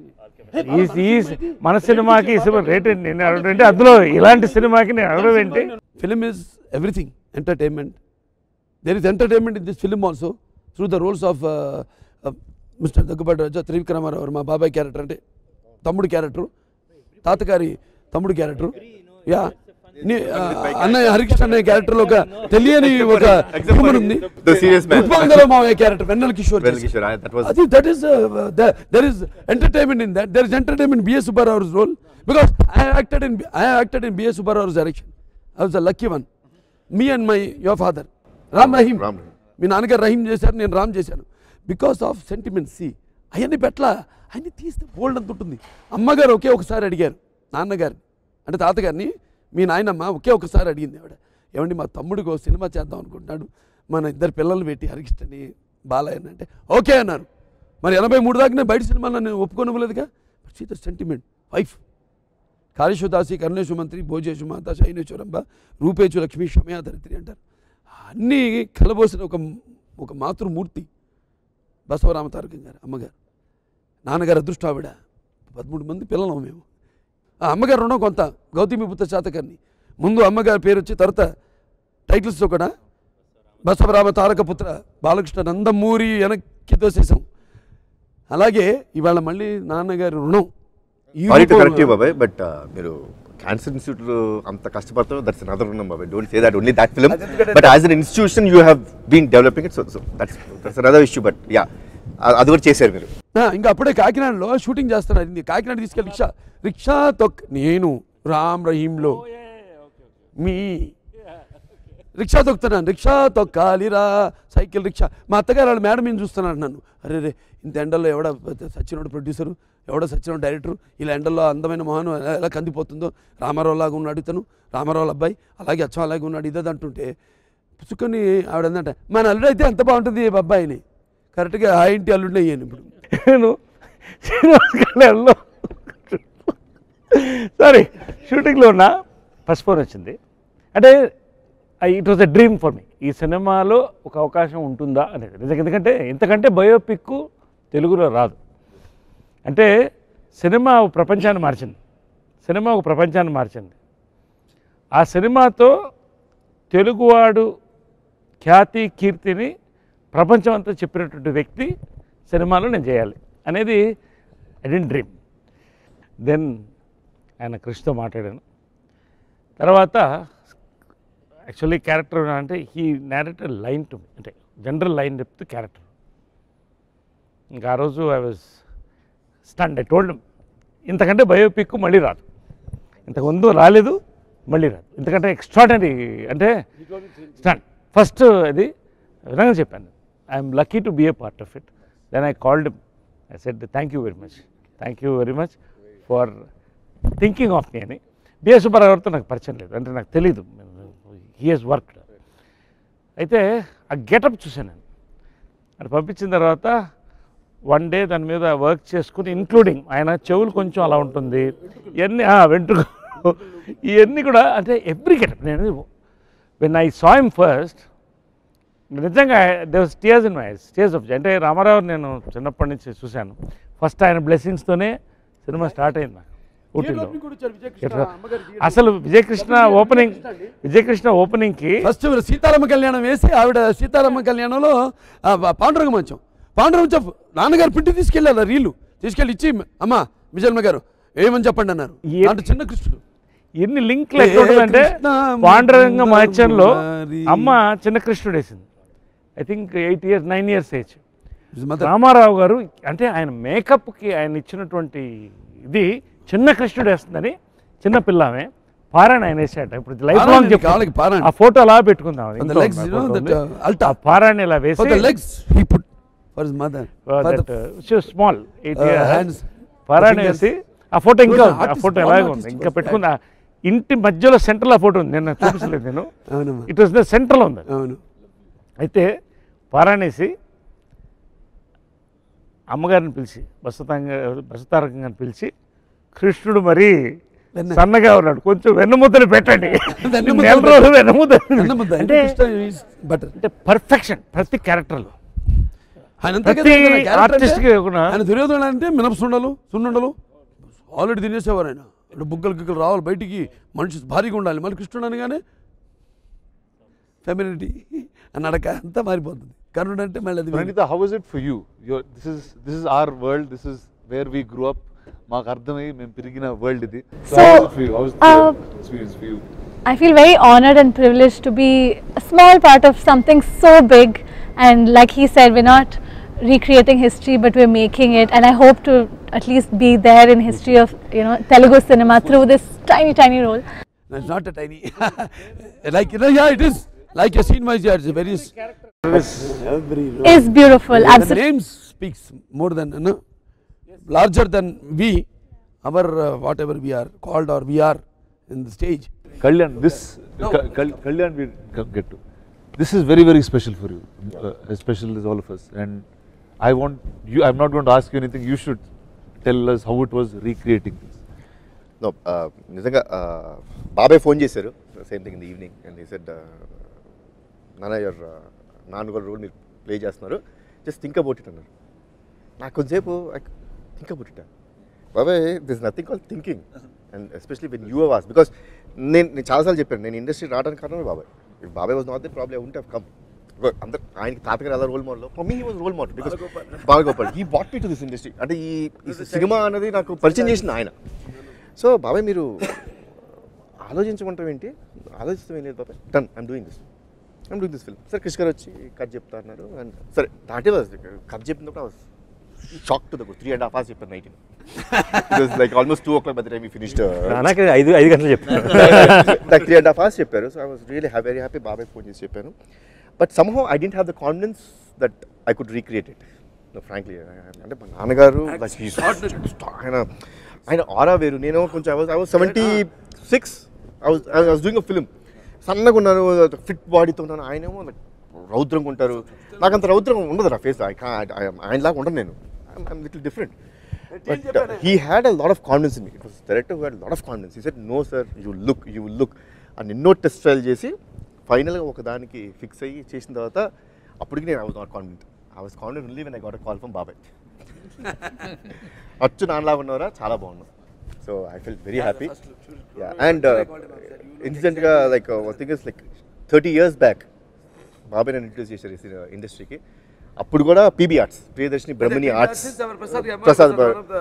G: ఈ ఈ మన సినిమాకి ఈ సినిమా రేట్ ఏంటి నేను అడగడం ఏంటి అందులో ఇలాంటి సినిమాకి నేను అడగడం ఏంటి
B: Film is everything, entertainment. There is entertainment in this film also through the roles of uh, uh, Mr. Daggubati రాజా త్రివిక్రమారావు మా బాబాయ్ క్యారెక్టర్ అంటే తమ్ముడు క్యారెక్టర్ తాతగారి తమ్ముడు క్యారెక్టర్ యా నీ- ఆ, అన్నయ్య హరికృష్ణ అన్నయ్య క్యారెక్టర్ లో ఒక తెలియని ఒక హ్యూమన్ ఉంది
D: The serious man.
B: ఉత్పాంగలో మావయ్య character Vennela Kishore
D: Well, Kishore, I- that was
B: I think that is uh, the, there is entertainment in that. There is entertainment in B.S. Subbarau's role because I acted in I acted in B.S. Subbarau's direction. I was a lucky one. Me and my your father, Ram Rahim.
D: Ram Rahim.
B: మీ నాన్నగారు రహీం చేశారు నేను రామ్ చేశాను బికాస్ ఆఫ్ సెంటిమెంట్ సి అవన్నీ పెట్ల అన్ని తీస్తే బోల్డ్ అంత ఉంటుంది అమ్మగారు ఒకే ఒకసారి అడిగారు నాన్నగారిని అంటే తాతగారిని మీ నాయనమ్మ ఒకే ఒకసారి అడిగింది ఆవిడ ఏమండి మా తమ్ముడికి ఒక సినిమా చేద్దాం అనుకుంటున్నాడు మన ఇద్దరు పిల్లలు పెట్టి హరికృష్ణని బాలయ్య అంటే ఓకే అన్నారు మరి ఎనభై మూడు దాకా నేను బయట సినిమాలో నేను ఒప్పుకోనివ్వలేదుగా సీత సెంటిమెంట్ వైఫ్ కాళేశ్వదాసి కరుణేశ్వర మంత్రి భోజేశు మాత శైనేశ్వరంబ రూపేచు లక్ష్మీ క్షమయా ధరిత్రి అంటారు అన్నీ కలబోసిన ఒక ఒక మాతృమూర్తి బసవరామ తారకం గారు అమ్మగారు నాన్నగారు అదృష్టం ఆవిడ పదమూడు మంది పిల్లలం మేము ఆ అమ్మగారు రుణం కొంత గౌతమి పుత్ర శాతకర్ణి ముందు అమ్మగారి పేరు వచ్చి తర్వాత టైటిల్స్తో కూడా బసవరామ తారక పుత్ర బాలకృష్ణ నందమూరి వెనక్కి తోసేసాం అలాగే ఇవాళ మళ్ళీ నాన్నగారి రుణం ఈ
D: సారీ టు
B: రూపంలో-
D: కరెక్ట్ యూ బాబాయ్ బట్ మీరు క్యాన్సర్ ఇన్స్టిట్యూట్ లో అంత కష్టపడతాం దట్స్ అనదర్ ఉన్నాం బాబాయ్ don't say that only that film but as an institution you have been developing it so so that's that's another issue but yeah అది కూడా చేశారు మీరు
B: ఆ, ఇంకా అప్పుడే కాకినాడలో షూటింగ్ చేస్తున్నారు ఇది కాకినాడ తీసుకెళ్ళి రిక్షా రిక్షా తొక్ నేను రామ్ రహీంలో మీ రిక్షా తొక్కుతున్నాను రిక్షా తొక్కాలిరా సైకిల్ రిక్షా మా అత్తగారు వాళ్ళ మేడం మీద చూస్తున్నాడు నన్ను అరే రే ఇంత ఎండల్లో ఎవడ సచ్చినోడు ప్రొడ్యూసరు ఎవడో సచ్చినోడు డైరెక్టర్ ఇలా ఎండల్లో అందమైన మొహన్ ఎలా- ఎలా కందిపోతుందో రామారావు లాగా ఉన్నాడు ఇతను రామారావు అబ్బాయి అలాగే అచ్చం అలాగే ఉన్నాడు ఇదే అంటుంటే పుచ్చుకొని ఆవిడ ఏంటంటే మన అల్లుడు అయితే ఎంత బాగుంటుంది ఈ అబ్బాయిని కరెక్ట్గా ఆ ఇంటి అల్లుడిని అయ్యాను ఇప్పుడు
G: నేను శ్రీనివాస్ కళ్యాణ్లో సారీ షూటింగ్లో ఉన్న ఫస్ట్ ఫోన్ వచ్చింది అంటే it was a dream for me ఈ సినిమాలో ఒక అవకాశం ఉంటుందా అనేది నిజంగా ఎందుకంటే ఇంతకంటే బయోపిక్ తెలుగులో రాదు అంటే సినిమా ఒక ప్రపంచాన్ని మార్చింది సినిమా ఒక ప్రపంచాన్ని మార్చింది ఆ సినిమాతో తెలుగువాడు ఖ్యాతి కీర్తిని ప్రపంచం అంతా చెప్పినటువంటి వ్యక్తి సినిమాలో నేను చేయాలి అనేది ఐ డెంట్ డ్రీమ్ దెన్ ఆయన కృష్ణతో మాట్లాడాను తర్వాత యాక్చువల్లీ క్యారెక్టర్ అంటే హీ నేరేటెడ్ లైన్ టు అంటే జనరల్ లైన్ చెప్తూ క్యారెక్టర్ ఇంకా ఆ రోజు I was stunned I told ఇంతకంటే బయోపిక్ మళ్ళీ రాదు ఇంతకుముందు రాలేదు మళ్ళీ రాదు ఎందుకంటే ఎక్స్ట్రాడనరీ అంటే స్టండ్ ఫస్ట్ అది విధంగా చెప్పాను I'm lucky to be a part of it then I called I said thank you very much thank you very much for thinking of me అని బిఎస్ సుబ్బారావు గారితో నాకు పరిచయం లేదు అంటే నాకు తెలీదు హీ హెస్ వర్క్ అయితే ఆ గెటప్ చూశాను నేను అది పంపించిన తర్వాత వన్ డే దాని మీద వర్క్ చేసుకుని ఇంక్లూడింగ్ ఆయన చెవులు కొంచెం అలా ఉంటుంది ఇవన్నీ వెంట్రుక ఇవన్నీ కూడా అంటే ఎవ్రీ గెటప్ నేను when I saw him first నిజంగా the stage in my stage of అంటే రామారావు నేను చిన్నప్పటి నుంచి చూశాను ఫస్ట్ ఆయన బ్లెస్సింగ్స్తోనే సినిమా స్టార్ట్ అయింది నాకు ఊటీలో ఎట్లా? అసలు విజయకృష్ణ ఓపెనింగ్ విజయకృష్ణ ఓపెనింగ్కి
B: ఫస్ట్ సీతారామ కళ్యాణం వేసి ఆవిడ సీతారామ కళ్యాణంలో ఆ, పా- పాండురంగ మంచం పాండురంగ మంచం నాన్నగారు పిండి తీసుకెళ్ళారు ఆ రీలు తీసుకెళ్ళి ఇచ్చి అమ్మా విజయమ్మ గారు ఏమని చెప్పండి అన్నారు
G: ఏ-
B: అంటే చిన్న కృష్ణుడు
G: ఎన్ని లింక్లు ఎక్కడ ఉంటుందంటే
B: కృష్ణ
G: పాండురంగ
B: ముకుంద
G: మహత్యంలో
B: మురారి.
G: అమ్మ చిన్న కృష్ణుడు వేసింది I think eight years nine years age
B: His mother.
G: Rama Rao garu అంటే ఆయన మేకప్కి ఆయన ఇచ్చినటువంటి ఇది చిన్న కృష్ణుడు వేస్తుందని చిన్న పిల్లమే పారాయణ ఆయన వేసాట ఇప్పుడు లైఫ్
B: పారాయణ
G: లాంగ్
B: ఇది కాళ్ళకి పారాయణ.
G: ఆ ఫోటో అలా పెట్టుకుందాం
B: On the
G: ఇంట్లో
B: legs,
G: ఉంది,
B: you know,
G: ఆ
B: that,
G: photo
B: uh,
G: ఉంది.
B: altar.
G: ఆ పారాయణ ఇలా
B: For
G: వేసి
B: the legs, he put for his mother. For the
G: small eight
B: uh,
G: years
B: hands.
G: పారాయణ
B: fingers.
G: వేసి ఆ ఫోటో ఇంకా
B: Those
G: ఉంది. ఆ
B: artists,
G: ఫోటో
B: born
G: ఎలాగే
B: artists
G: ఉంది ఇంకా
B: was
G: పెట్టుకుంది ఆ ఇంటి మధ్యలో సెంటర్లో ఆ ఫోటో ఉంది నేను చూపించలేదు నేను
B: అవునమ్మా.
G: ఇట్ వాస్ ద సెంటర్లో ఉంది
B: అవును
G: అయితే పారాణేసి అమ్మగారిని పిలిచి బసతాంగ బసతారకంగా పిలిచి కృష్ణుడు మరి
B: వెన్న.
G: సన్నగా ఉన్నాడు కొంచెం వెన్నముద్దలు పెట్టండి
B: వెన్నముద్దలు
G: నెల రోజులు వెన్నముద్ద
B: అన్నముద్ద.
G: అంటే
B: కృష్ణ is butter.
G: అంటే పర్ఫెక్షన్ ప్రతి క్యారెక్టర్లో
B: ఆయన అంతే
G: ప్రతి
B: కదా, ఆయన character
G: artist
B: అంటే-
G: కి కూడా-
B: ఆయన దుర్యోధన అంటే మినపసుండలు సున్నుండలు ఆల్రెడీ తినేసేవారు ఆయన ఇప్పుడు బుగ్గలు గిగ్గలు రావాలి బయటికి మనిషి భారీగా ఉండాలి మరి కృష్ణుడు అనగానే ఫెమినిటీ నడక అంతా మారిపోతుంది కర్ణుడు అంటే మళ్ళీ అది వేరు.
C: Pranita, how is it for you? You're, this is this is our world. This is where we grew up. మాకు అర్థమయ్యి మేము పెరిగిన వరల్డ్ ఇది
H: So,
C: how is it for you? How is the
H: uh,
C: experience for you?
H: I feel very honored and privileged to be a small part of something so big. And like he said, we're not recreating history, but we're making it. And I hope to at least be there in history of you know Telugu cinema through this tiny, tiny role.
B: No, it's not a tiny like you know, yeah it is like a scene wise yeah it's a very every
H: Is beautiful,
B: the
H: absolutely.
B: name speaks more than you know, larger than we our uh, whatever we are called or we are in the stage
C: Kalyan, this Ka- Kal- Kalyan we come get to. This is very very special for you, uh, as special as all of us. And I want you. I'm not going to ask you anything. You should tell us how it was recreating this.
D: No, uh, నిజంగా uh, బాబాయ్ ఫోన్ చేశారు same thing in the evening and he said నాన్న యువర్ నాన్నగారు రోల్ మీరు ప్లే చేస్తున్నారు జస్ట్ థింక్ అబౌట్ ఇట్ అన్నారు నాకు కొంచెంసేపు థింక్ అబౌట్ ఇట్ బాబాయ్ this nothing call thinking and especially when you was because నేను నేను చాలాసార్లు చెప్పాను నేను ఇండస్ట్రీ రావడానికి కారణమే బాబాయ్ ఇఫ్ బాబాయ్ వాజ్ నాట్ ది ప్రాబ్లమ్ ఉంటే కమ్ అందరు ఆయనకి తాతగారు ఎలా role model for me he was role model because Balagopal he bought me to this industry అంటే ఈ ఈ సినిమా అనేది నాకు పరిచయం చేసింది ఆయన సో బాబాయ్ మీరు ఆలోచించమంటాం ఏంటి ఆలోచిస్తాం ఏం లేదు బాబాయ్ done I'm doing this I'm doing this film సరే కృష్ణ గారు వచ్చి కట్ చెప్తా అన్నారు అండ్ సరే దాటే వాజ్ కట్ చెప్పినప్పుడు was shock to the three and half hours చెప్పాను night it like almost two o'clock by the time he finished
F: నాకు ఐదు ఐదు గంటలు చెప్పాను
D: నాకు త్రీ అండ్ హాఫ్ అవర్స్ చెప్పారు so I was really very happy బాబాయ్ ఫోన్ చేసి చెప్పాను but somehow I didn't have the confidence that I could recreate it frankly అంటే మా నాన్నగారు like, he's- ఆయన ఆయన ఆరా వేరు నేను కొంచెం I was I was seventy six I was I was doing a film సన్నగా ఉన్నాను ఫిట్ బాడీతో ఉన్నాను ఆయనేమో like రౌద్రంగా ఉంటారు నాకు అంత రౌద్రం ఉండదు నా ఫేస్ ఆయనలాగా ఉండను నేను I'm little different but he had a lot of confidence in me it was director had lot of confidence he said no sir you look you look అని ఎన్నో టెస్ట్ ట్రయల్ చేసి ఫైనల్గా ఒక దానికి ఫిక్స్ అయ్యి చేసిన తర్వాత అప్పటికి నేను I was not confident I was confident only when I got call from బాబాయ్ అచ్చు నాన్నలాగా ఉన్నారా చాలా బాగున్నాం so I felt very happy and ఇన్సిడెంట్గా like thing is like thirty years back బాబాయ్ నన్ను ఇంట్రడ్యూస్ చేశారు ఇండస్ట్రీకి అప్పుడు కూడా పీబీ ఆర్ట్స్ ప్రియదర్శిని బ్రహ్మణి ఆర్ట్స్ ప్రసాద్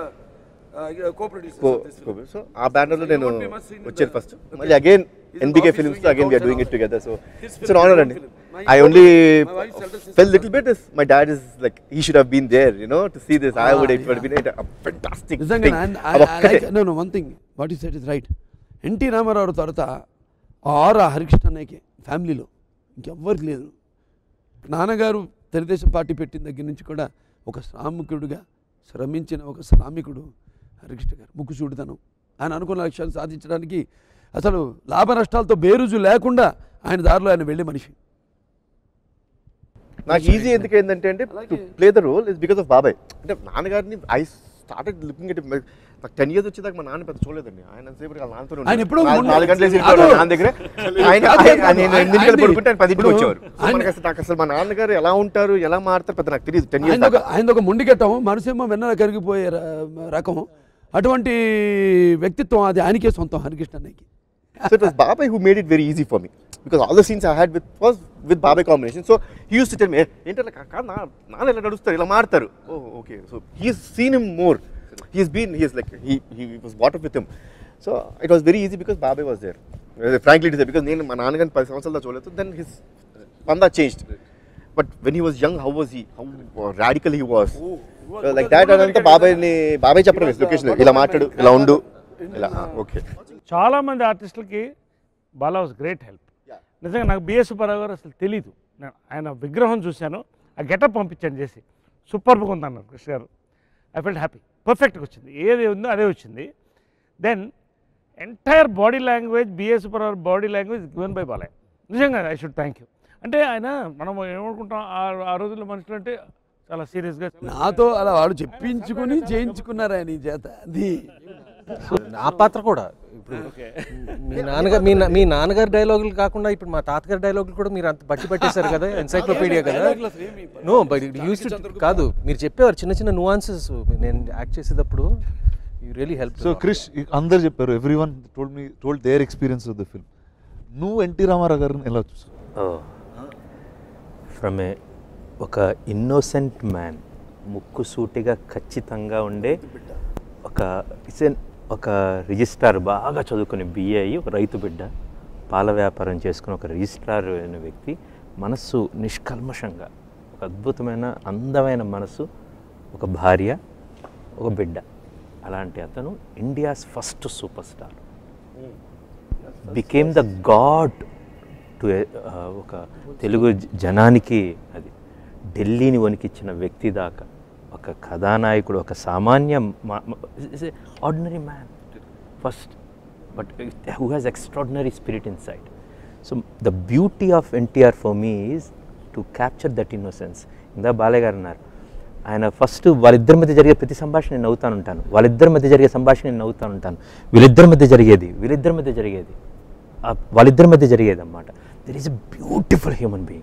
D: సో ఆ బ్యానర్లో నేను వచ్చాను ఫస్ట్ మళ్ళీ again NBK films again we are doing it together so it's honour అండి I only felt little bit is my dad is like he should have been there you know to see this I would it would been fantastic
B: నిజంగా no no one thing what is set is right NT Rama Rao తర్వాత ఆ ఆరు ఆ హరికృష్ణ అన్నయ్యకి ఫ్యామిలీలో ఇంకెవ్వరికి లేదు నాన్నగారు తెలుగుదేశం పార్టీ పెట్టిన దగ్గర నుంచి కూడా ఒక శ్రామికుడిగా శ్రమించిన ఒక శ్రామికుడు హరికృష్ణ గారు ముక్కుచూడుతనం ఆయన అనుకున్న లక్ష్యాలు సాధించడానికి అసలు లాభ నష్టాలతో బేరుజు లేకుండా ఆయన దారిలో ఆయన వెళ్ళే మనిషి
D: నాకు ఈజీ ఎందుకు ఏంటంటే అంటే to play the role is because of బాబాయ్ అంటే నాన్నగారిని ఐ స్టార్టెడ్ లుకింగ్ ఎట్ నాకు టెన్ ఇయర్స్ వచ్చేదాకా మా నాన్న పెద్ద చూడలేదండి ఆయన సేపు వాళ్ళ నాన్నతో
B: ఆయన ఎప్పుడూ ముందు-
D: నాలుగు గంటలు వేసి
B: కాదు.
D: నాన్న దగ్గర ఆయన
B: కాదు,
D: ఆయన-
B: కాదు.
D: నేను
B: ఆయన-
D: ఎనిమిదింటికి
B: ఆయనది-
D: పడుకుంటే ఆయన పదింటికి
B: ఇప్పుడు
D: వచ్చేవారు సో
B: ఆయన-
D: మనకి అసలు నాకు అసలు మా నాన్నగారు ఎలా ఉంటారు ఎలా మారుతారు పెద్ద నాకు తెలియదు టెన్
B: ఆయన ఒక
D: ఇయర్స్
B: ఆయన ఒక మొండిగట్టం మనసేమో వెన్నెల కరిగిపోయే ర- రకం అటువంటి వ్యక్తిత్వం అది ఆయనకే సొంతం హరికృష్ణ అన్నయ్యకి
D: So it was Babai who made it very easy for me. Because all the scenes I had with was with Babai combination. So he used to tell me, ఏంటంటే కాదు నా నాన్న ఇలా నడుస్తారు ఇలా మారుతారు oh okay so he's seen him more he's been he's like he he was what up with him so it was very easy because బాబాయ్ was there frankly it because నేను మా నాన్నగారిని పది సంవత్సరాలు చూడలేదు దెన్ హిస్ పందా changed but when he was young how was he how radical he was like that అదంతా బాబాయ్ని బాబాయ్ చెప్పడం లొకేషన్ ఇలా మాట్లాడు ఇలా ఉండు ఇలా ఓకే
G: చాలా మంది ఆర్టిస్టులకి బాలా వాజ్ గ్రేట్ హెల్ప్ నిజంగా నాకు బిఎస్ సుబ్బారావు గారు అసలు తెలీదు నేను ఆయన విగ్రహం చూశాను ఆ గెటప్ పంపించాను చేసి సూపర్గా ఉంది అన్నారు కృష్ణ గారు ఐ ఫెల్ట్ హ్యాపీ పర్ఫెక్ట్గా వచ్చింది ఏది ఉందో అదే వచ్చింది then entire body language BS Subba Rao body language given by Balayya నిజంగా ఐ షుడ్ థ్యాంక్ యూ అంటే ఆయన మనం ఏమనుకుంటాం ఆ- ఆ రోజుల్లో మనుషులు అంటే చాలా సీరియస్గా
B: నాతో అలా వాడు చెప్పించుకుని చేయించుకున్నారు ఆయన ఈ చేత అది
A: ఆ పాత్ర కూడా ఇప్పుడు మీ నాన్నగారు మీ నా- మీ నాన్నగారి డైలాగులు కాకుండా ఇప్పుడు మా తాతగారి డైలాగులు కూడా మీరు అంత బట్టి పట్టేశారు కదా ఎన్సైక్లోపీడియా కదా నో బట్ యూస్ కాదు మీరు చెప్పేవారు చిన్న చిన్న నువాన్సెస్ నేను యాక్ట్ చేసేటప్పుడు you really help
C: so Krish అందరు చెప్పారు everyone told me told their experience of the film నువ్వు ఎన్టీ రామారావు గారిని ఎలా చూసావు
F: ఫ్రమ్ ఏ ఒక ఇన్నోసెంట్ మ్యాన్ ముక్కు సూటిగా ఖచ్చితంగా ఉండే ఒక ఇట్స్ ఒక రిజిస్ట్రార్ బాగా చదువుకుని బిఏ అయ్యి ఒక రైతు బిడ్డ పాల వ్యాపారం చేసుకుని ఒక రిజిస్ట్రార్ అయిన వ్యక్తి మనస్సు నిష్కల్మషంగా ఒక అద్భుతమైన అందమైన మనసు ఒక భార్య ఒక బిడ్డ అలాంటి అతను India's first super star became the god to ఒక తెలుగు జ- జనానికి అది ఢిల్లీని వణికిచ్చిన వ్యక్తి దాకా ఒక కథానాయకుడు ఒక సామాన్య ordinary man first but who has extraordinary spirit inside so the beauty of NTR for me is to capture that innocence ఇందా బాలయ్య గారు అన్నారు ఆయన ఫస్ట్ వాళ్ళిద్దరి మధ్య జరిగే ప్రతి సంభాషణ నేను నవ్వుతాను ఉంటాను వాళ్ళిద్దరి మధ్య జరిగే సంభాషణ నేను నవ్వుతాను ఉంటాను వీళ్ళిద్దరి మధ్య జరిగేది వీళ్ళిద్దరి మధ్య జరిగేది ఆ వాళ్ళిద్దరి మధ్య జరిగేది అనమాట there is a beautiful human being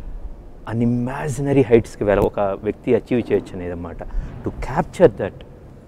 F: an imaginary హైట్స్కి వెళ్ళ ఒక వ్యక్తి అచీవ్ చేయొచ్చు అనేది అనమాట to capture that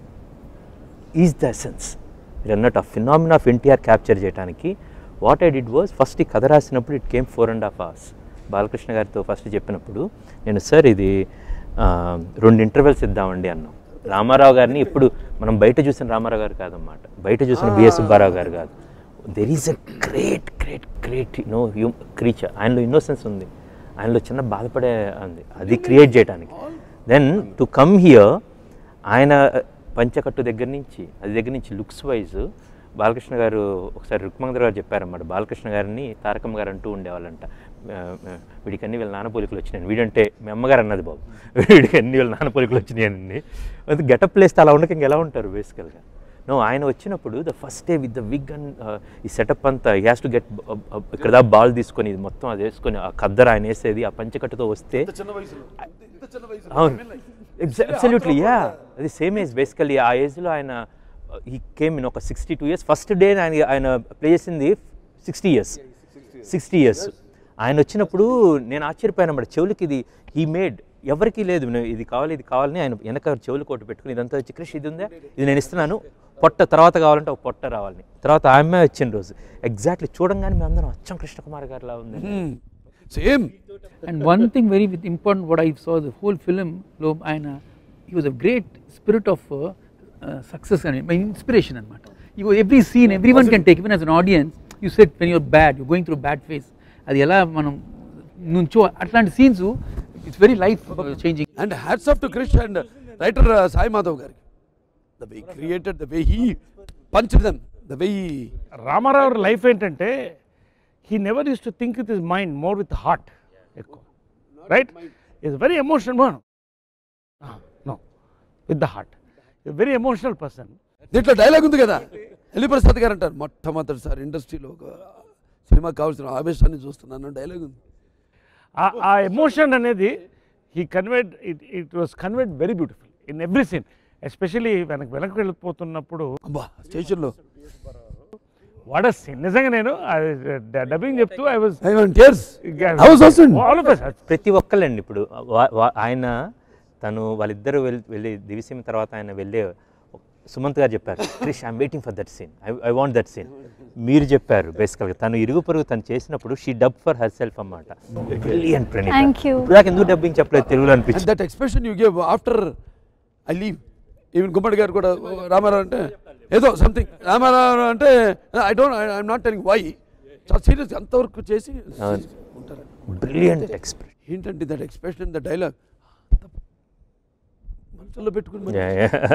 F: is the essence మీరు అన్నట్టు ఆ ఫినామినా ఆఫ్ ఎన్టీఆర్ క్యాప్చర్ చేయడానికి what I did was first ఈ కథ రాసినప్పుడు it came four and half hours Balakrishna గారితో ఫస్ట్ చెప్పినప్పుడు నేను సార్ ఇది ఆ, రెండు ఇంటర్వెల్స్ ఇద్దామండి అన్నాం రామారావు గారిని ఇప్పుడు మనం బయట చూసిన రామారావు గారు కాదన్నమాట బయట చూసిన బిఎస్ సుబ్బారావు గారు కాదు there is a great great great no hue creature ఆయనలో ఇన్నోసెన్స్ ఉంది ఆయనలో చిన్న బాధపడే ఉంది అది క్రియేట్ చేయడానికి దెన్ టు కమ్ హియర్ ఆయన పంచకట్టు దగ్గర నుంచి అది దగ్గర నుంచి లుక్స్ వైజ్ బాలకృష్ణ గారు ఒకసారి రుక్మంగ గారు చెప్పారన్నమాట బాలకృష్ణ గారిని తారకమ్మ గారు అంటూ ఉండేవాళ్ళంట ఆ, ఆ, వీడికి అన్ని వీళ్ళ నాన్న పోలికలు వచ్చినాయి వీడంటే మీ అమ్మగారు అన్నది బాబు వీడికి అన్ని వీళ్ళ నాన్న పోలికలు వచ్చినాయి అన్ని అది గెటప్ ప్లేస్తే అలా ఉండక ఇంక ఎలా ఉంటారు బేసికల్గా నో ఆయన వచ్చినప్పుడు the first day with the wig and ఈ సెటప్ అంతా ఈ హ్యాస్ టు గెట్ ఇక్కడ దా బాల్ తీసుకొని ఇది మొత్తం అది వేసుకొని ఆ కద్దరు ఆయన వేసేది ఆ పంచకట్టుతో వస్తే అవును అబ్సల్యూట్లీ యా అది సేమ్ ఏజ్ బేసికలీ ఆ ఏజ్లో ఆయన ఈ కేమ్ ఇన్ ఒక sixty two years first day ఆయన ఆయన ప్లే చేసింది సిక్స్టీ ఇయర్స్ సిక్స్టీ ఇయర్స్ ఆయన వచ్చినప్పుడు నేను ఆశ్చర్యపోయాను అన్నమాట చెవులకి ఇది హీ మేడ్ ఎవరికీ లేదు నేను ఇది కావాలి ఇది కావాలని ఆయన వెనక చెవులు కోటు పెట్టుకుని ఇదంతా వచ్చి కృషి ఇది ఉందా ఇది నేను ఇస్తున్నాను పొట్ట తర్వాత కావాలంటే ఒక పొట్ట రావాలని తర్వాత ఆమె వచ్చిన రోజు ఎగ్జాక్ట్లీ చూడంగానే మేము అందరం అచ్చం కృష్ణకుమార్ గారిలా ఉంది
B: same
E: And one thing very with important what I saw the whole film, lo, ఆయన he was a great spirit of uh, uh, success and my inspiration అనమాట you every scene everyone can take even as an audience you said when you're bad you're going through a bad phase అది ఎలా మనం నుంచో అట్లాంటి scenes it's very life changing
B: and hats off to Krish and writer Sai Madhav గారికి the way created the way he punch them the way
G: Ramarao life ఏంటంటే he never use to think with his mind more with heart ఎక్కువ right is very emotional man no with the heart very emotional person
B: దీంట్లో డైలాగ్ ఉంది కదా ఎల్లి ప్రసాద్ గారు అంటారు మొట్టమొదటిసారి ఇండస్ట్రీలో ఒక సినిమాకి కావాల్సిన ఆవేశాన్ని చూస్తున్నాను డైలాగ్ ఉంది
G: ఆ- ఆ ఎమోషన్ అనేది he convert it it was convert very beautiful in every scene especially వెనక్కి వెనక్కి వెళ్ళిపోతున్నప్పుడు
B: అబ్బా స్టేషన్లో
G: వాట్ సీన్ నిజంగా నేను డబ్బింగ్ చెప్తూ I was
B: I won tears I was also in-
G: all of us
F: ప్రతి ఒక్కళ్ళండి ఇప్పుడు వా- వా- ఆయన తను వాళ్ళిద్దరూ వెళ్ళి వెళ్ళి దివిసీమ తర్వాత ఆయన వెళ్ళే సుమంత్ గారు చెప్పారు Krish I'm waiting for that scene I I want that scene మీరు చెప్పారు బేసికల్గా తను ఇరుగు పొరుగు తను చేసినప్పుడు she dub for herself అన్నమాట బ్రిలియంట్ ప్రణీత
H: Thank you.
F: ఇప్పుడు దాకా ఎందుకు డబ్బింగ్ చెప్పలేదు తెలుగులో
B: అండ్
F: అనిపించింది
B: that expression you gave after I leave even Gummadi గారు కూడా "ఓ, రామారావు అంటే ఏదో సంథింగ్ రామారావు అంటే I don't I'm not telling why చాలా సీరియస్ అంతవరకు చేసి
F: అవును.
B: ఉంటారు
F: బ్రిలియంట్ ఎక్స్ప్రెషన్
B: ఏంటంటే దట్ ఎక్స్ప్రెషన్ ద డైలాగ్ మనసులో పెట్టుకుని మరి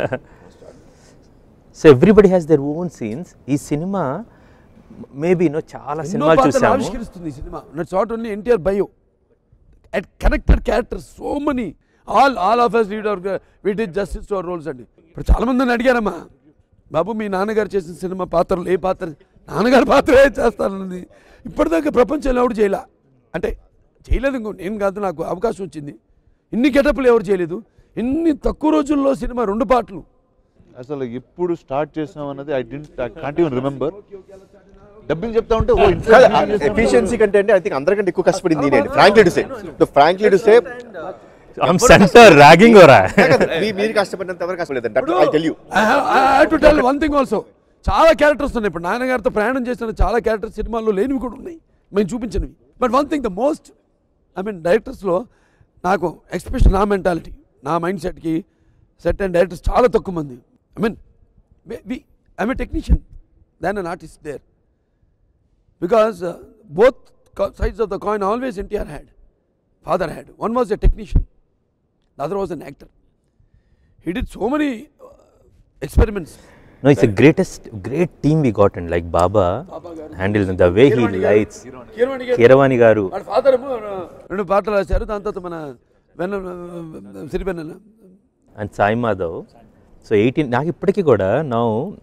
F: so everybody has their own scenes ఈ సినిమా మేబీ నో చాలా
B: ఎన్నో
F: సినిమాలు
B: పాత్రలు
F: చూసాము
B: ఆవిష్కరిస్తుంది ఈ cinema nuts not only NTR bio at connected character so many all all of us read our we did justice to our roles అండి ఇప్పుడు చాలా మంది నన్ను అడిగారమ్మా బాబు మీ నాన్నగారు చేసిన సినిమా పాత్రలు ఏ పాత్ర నాన్నగారి పాత్రే చేస్తానన్నది ఇప్పటిదాకా ప్రపంచంలో ఎవరు చేయలే అంటే చేయలేదు ఇంకో నేను కాదు నాకు అవకాశం వచ్చింది ఇన్ని గెటప్లు ఎవరు చేయలేదు ఇన్ని తక్కువ రోజుల్లో సినిమా రెండు పాటలు
C: అసలు ఎప్పుడు స్టార్ట్ చేసాం అన్నది I didn't I can't even remember dubbing చెప్తా ఉంటే ఓ
D: ఎఫిషియన్సీ కంటే అంటే ఐ థింక్ అందరికంటే ఎక్కువ కష్టపడింది నేనే frankly to say frankly to say
F: centre ragging ఓరా
D: మీరు కష్టపడినంత ఎవరు కష్టపడలేదు I tell you
B: I to tell one thing also చాలా క్యారెక్టర్స్ ఉన్నాయి ఇప్పుడు నాన్నగారితో ప్రయాణం చేసిన చాలా క్యారెక్టర్స్ సినిమాల్లో లేనివి కూడా ఉన్నాయి మేము చూపించినవి but one thing the most I mean డైరెక్టర్స్లో నాకు ఎక్స్పెషల్ నా మెంటాలిటీ నా మైండ్ సెట్కి సెట్ అండ్ డైరెక్టర్స్ చాలా తక్కువ మంది I mean we I'm a technician than an artist there because both sides of the coin always NTR had father had one was a technician the other was an actor he did so many uh, experiments.
F: No, it's the greatest, great team we got and like Baba handled the way he lights. Keeravani గారు
B: వాడి ఫాదర్ ఏమో రెండు పాటలు రాశారు దాని తర్వాత మన వెన్న Sirivennela
F: and Sai Madhav so eighteen నాకు ఇప్పటికీ కూడా నా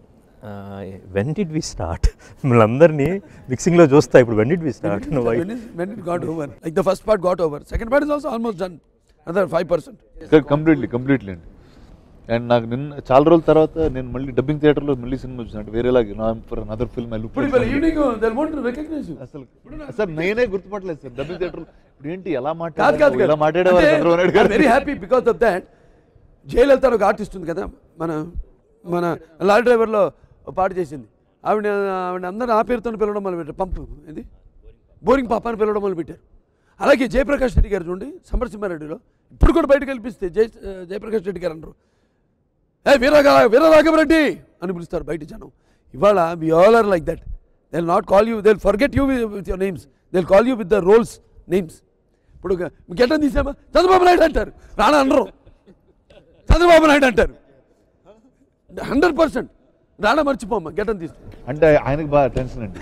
F: వెన్ డిడ్ వి స్టార్ట్ మిమ్మల్ని అందరినీ మిక్సింగ్లో చూస్తా ఇప్పుడు when did we start
B: when it got over like the first part got over second part is also almost done another 5%
C: completely completely అండి అండ్ నాకు నిన్న చాలా రోజుల తర్వాత నేను మళ్ళీ డబ్బింగ్ థియేటర్లో మళ్ళీ సినిమా చూసాను అంటే వేరేలాగా నా for another film I look
B: ఇప్పుడు ఇవాళ evening they want to recognise you
C: అసలు సార్ నేనే గుర్తుపట్టలేదు సార్ డబ్బింగ్ థియేటర్ ఇప్పుడు ఏంటి ఎలా
B: కాదు కాదు
C: మాట్లాడారు ఇలా మాట్లాడేవారు చంద్రబాబు నాయుడు గారు
B: very happy because of that Jayalalitha ఒక ఆర్టిస్ట్ ఉంది కదా మన మన లారీ డ్రైవర్లో ఒక పాట చేసింది ఆవిడ ఆవిడ అందరూ ఆ పేరుతో పిలవడం మొదలు పెట్టారు పంపు ఇది బోరింగ్ పాప అని పిలవడం మొదలు పెట్టారు అలాగే జయప్రకాష్ రెడ్డి గారు చూడండి సమరసింహారెడ్డిలో ఇప్పుడు కూడా బయటకు కల్పిస్తే జయ జయప్రకాష్ రెడ్డి గారు అంటారు ఏ వీరగా వీరరాఘవరెడ్డి అని పిలుస్తారు బయట జనం ఇవాళ we all are like that they not call you they forget you with your names they call you with the roles names ఇప్పుడు గెట్టని తీసామా చంద్రబాబు నాయుడు అంటారు రాణా అనరు చంద్రబాబు నాయుడు అంటారు హండ్రెడ్ పర్సెంట్ రాణా మర్చిపోమ్మా గెట్టని తీస్తే
C: అంటే ఆయనకి బాగా టెన్షన్ అండి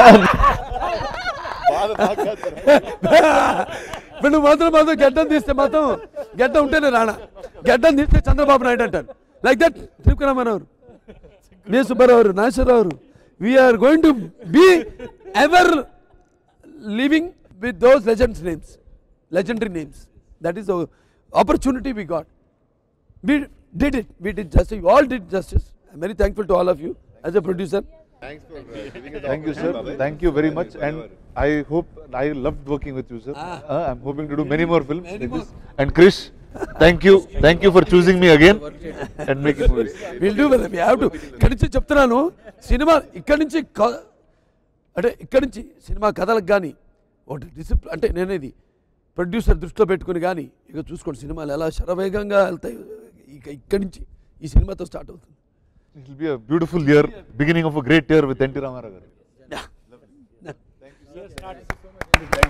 B: ఇప్పుడు నువ్వు మాత్రం మాత్రం గెడ్డం తీస్తే మాత్రం గెడ్డం ఉంటేనే రాణా గెడ్డం తీస్తే చంద్రబాబు నాయుడు అంటారు లైక్ దట్ త్రిపురామరావు నే Subbarao Nageswararao we're going to be ever living with those legends names legendary names that is opportunity we got we did it. We did justice. You all did justice. I'm very thankful to all of you as a producer.
C: Thank you sir thank you very much and I hope I love working with you sir I'm hoping to do many more films like this and Krish thank you thank you for choosing me again and making movies
B: We'll do brother. We have to. ఇక్కడి నుంచి చెప్తున్నాను సినిమా ఇక్కడి నుంచి క- అంటే ఇక్కడి నుంచి సినిమా కథలకు కానీ ఒకటి డిసిప్లిన్ అంటే నేనేది ప్రొడ్యూసర్ దృష్టిలో పెట్టుకుని కానీ ఇక చూసుకోండి సినిమాలు ఎలా శరవేగంగా వెళ్తాయి ఇక ఇక్కడి నుంచి ఈ సినిమాతో స్టార్ట్ అవుతుంది
C: it will be a beautiful year beginning of a great year with NT Ramarao గారు
B: Yeah.